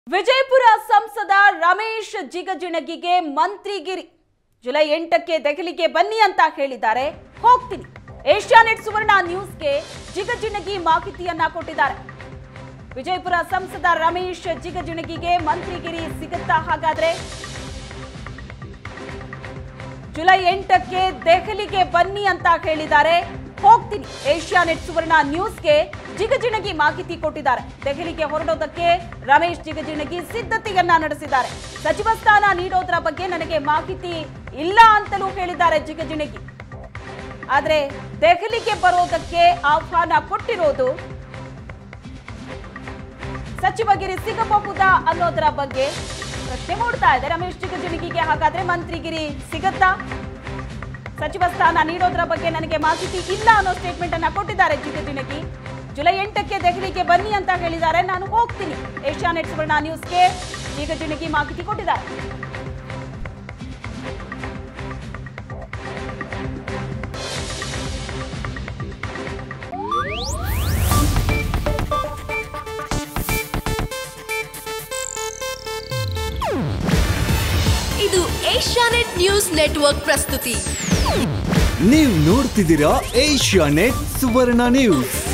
ವಿಜಯಪುರ ಸಂಸದ ರಮೇಶ್ ಜಿಗಜಿಣಗಿಗೆ ಮಂತ್ರಿಗಿರಿ ಜುಲೈ ಎಂಟಕ್ಕೆ ದೆಹಲಿಗೆ ಬನ್ನಿ ಅಂತ ಹೇಳಿದ್ದಾರೆ ಹೋಗ್ತೀನಿ ಏಷ್ಯಾನೆಟ್ ಸುವರ್ಣ ನ್ಯೂಸ್ಗೆ ಜಿಗಜಿಣಗಿ ಮಾಹಿತಿಯನ್ನ ಕೊಟ್ಟಿದ್ದಾರೆ ವಿಜಯಪುರ ಸಂಸದ ರಮೇಶ್ ಜಿಗಜಿಣಗಿಗೆ ಮಂತ್ರಿಗಿರಿ ಸಿಗುತ್ತಾ ಹಾಗಾದ್ರೆ ಜುಲೈ ಎಂಟಕ್ಕೆ ದೆಹಲಿಗೆ ಬನ್ನಿ ಅಂತ ಹೇಳಿದ್ದಾರೆ ಹೋಗ್ತೀನಿ ಏಷ್ಯಾನೆಟ್ ಸುವರ್ಣ ನ್ಯೂಸ್ಗೆ ಜಿಗಜಿಣಗಿ ಮಾಹಿತಿ ಕೊಟ್ಟಿದ್ದಾರೆ ದೆಹಲಿಗೆ ಹೊರಡೋದಕ್ಕೆ ರಮೇಶ್ ಜಿಗಜಿಣಗಿ ಸಿದ್ಧತೆಯನ್ನ ನಡೆಸಿದ್ದಾರೆ ಸಚಿವ ಸ್ಥಾನ ನೀಡೋದ್ರ ಬಗ್ಗೆ ನನಗೆ ಮಾಹಿತಿ ಇಲ್ಲ ಅಂತಲೂ ಹೇಳಿದ್ದಾರೆ ಜಿಗಜಿಣಗಿ ಆದ್ರೆ ದೆಹಲಿಗೆ ಬರೋದಕ್ಕೆ ಆಹ್ವಾನ ಕೊಟ್ಟಿರೋದು ಸಚಿವಗಿರಿ ಸಿಗಬಹುದಾ ಅನ್ನೋದರ ಬಗ್ಗೆ ಪ್ರಶ್ನೆ ಮೂಡ್ತಾ ಇದೆ ರಮೇಶ್ ಜಿಗಜಿಣಗಿಗೆ ಹಾಗಾದ್ರೆ ಮಂತ್ರಿಗಿರಿ ಸಿಗತ್ತಾ ಸಚಿವ ಸ್ಥಾನ ನೀಡೋದ್ರ ಬಗ್ಗೆ ನನಗೆ ಮಾಹಿತಿ ಇಲ್ಲ ಅನ್ನೋ ಸ್ಟೇಟ್ಮೆಂಟ್ ಅನ್ನ ಕೊಟ್ಟಿದ್ದಾರೆ ಜಿಗಜಿಣಗಿ ಜುಲೈ ಎಂಟಕ್ಕೆ ದೆಹಲಿಗೆ ಬನ್ನಿ ಅಂತ ಹೇಳಿದ್ದಾರೆ ನಾನು ಹೋಗ್ತೀನಿ ಏಷ್ಯಾನೆಟ್ ಸುವರ್ಣ ನ್ಯೂಸ್ಗೆ ಜಿಗಜಿಣಗಿ ಮಾಹಿತಿ ಕೊಟ್ಟಿದ್ದಾರೆ ಇದು ಏಷ್ಯಾನೆಟ್ ನ್ಯೂಸ್ ನೆಟ್ವರ್ಕ್ ಪ್ರಸ್ತುತಿ ನೀವು ನೋಡ್ತಿದ್ದೀರಾ ಏಷ್ಯಾ ನೆಟ್ ಸುವರ್ಣ ನ್ಯೂಸ್